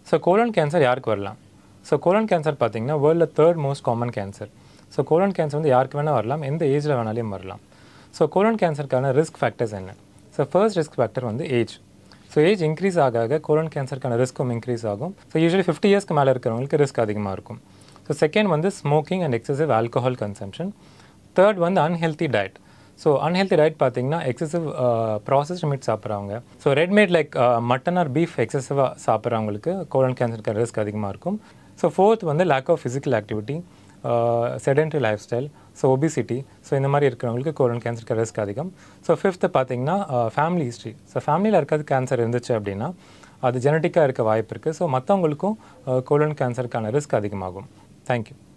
so colon cancer யாருக்கு வரலாம் so colon cancer பார்த்தீங்கன்னா வேர்ல்டில் third most common cancer so colon cancer வந்து யாருக்கு வேணால் வரலாம் எந்த ஏஜில் வேணாலையும் வரலாம் ஸோ கோலன் கேன்சருக்கான ரிஸ்க் ஃபேக்டர்ஸ் என்ன ஸோ ஃபர்ஸ்ட் ரிஸ்க் ஃபேக்டர் வந்து ஏஜ் ஸோ ஏஜ் இன்க்ரீஸ் ஆக ஆக கோலன் கேன்சருக்கான ரிஸ்க்கும் இன்க்ரீஸ் ஆகும் ஸோ யூஸ்வலி ஃபிஃப்டி இயர்ஸ்க்கு மேலே இருக்கிறவங்களுக்கு ரிஸ்க் அதிகமாக இருக்கும் ஸோ செகண்ட் வந்து smoking and excessive alcohol consumption third வந்து unhealthy diet so unhealthy diet பார்த்தீங்கன்னா எக்ஸசிவ் ப்ராசஸ்ட் மீட் சாப்பிட்றவங்க so red meat like mutton or beef எக்ஸசிவாக சாப்பிட்றவங்களுக்கு கோலன் கேன்சருக்கு ரிஸ்க் அதிகமாக இருக்கும் ஸோ ஃபோர்த் வந்து lack of physical activity sedentary lifestyle so obesity so இந்த மாதிரி இருக்கிறவங்களுக்கு கோலன் கேன்சருக்கு ரிஸ்க் அதிகம் ஸோ ஃபிஃப்த்து பார்த்தீங்கன்னா ஃபேமிலி ஹிஸ்ட்ரி ஸோ ஃபேமிலியில் இருக்கிறது கேன்சர் இருந்துச்சு அப்படின்னா அது ஜெனட்டிக்காக இருக்க வாய்ப்பு இருக்குது ஸோ மற்றவங்களுக்கும் கோலன் கேன்சருக்கான ரிஸ்க் அதிகமாகும் தேங்க்யூ